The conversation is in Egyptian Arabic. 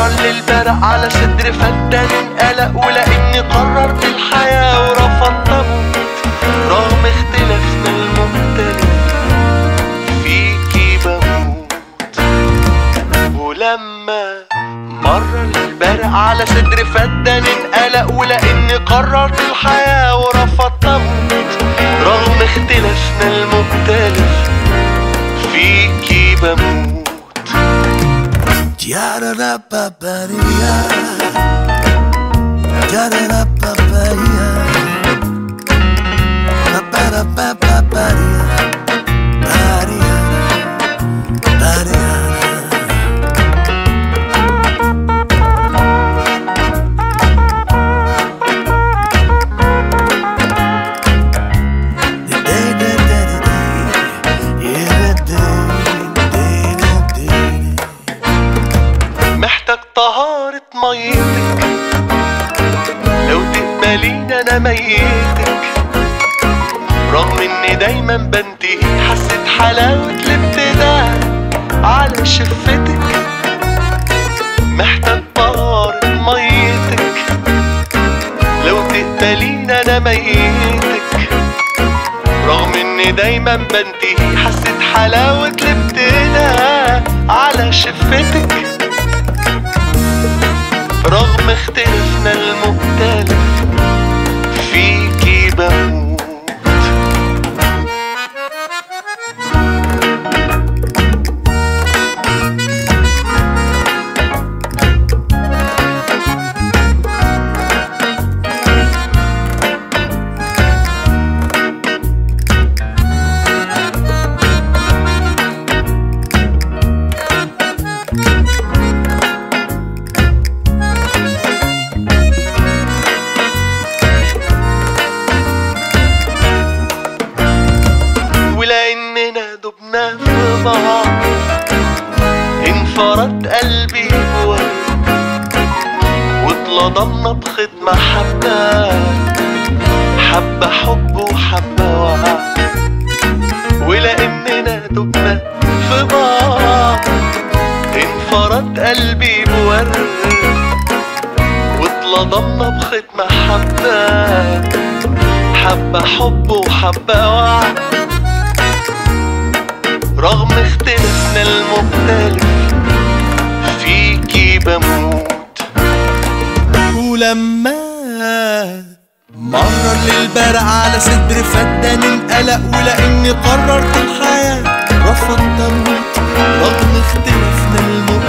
مرة الليل برق على صدر فدان قلق ولاني قررت الحياة ورفضت اموت رغم اختلافنا المختلف فيكي بموت ولما مرة الليل برق على صدر فدان انقلق ولاني قررت الحياة ورفضت اموت رغم اختلافنا المختلف فيكي بموت Yararapaparia. Yararapaparia. Paparapapaparia. Paria. Paria. محتاج طهارة ميتك لو تقبليني انا ميتك رغم اني دايما بنتهي حسيت حلاوة الابتداء على شفتك محتاج طهارة ميتك لو تقبليني انا ميتك رغم اني دايما بنتهي حسيت حلاوة الابتداء على شفتك رغم اختلافنا المختلف فيكي بموت ولاننا دبنا في بعض انفرد قلبي بورد واتلضمنا بخيط محبة حبة حب وحبة وعد ولاننا دبنا في بعض انفرد قلبي بورد واتلضمنا بخيط محبة حبة حب وحبة وعد رغم اختلافنا المختلف فيكي بموت ولما مرة الليل برق على صدر فدان انقلق ولاني قررت الحياة رفضت اموت رغم اختلافنا المختلف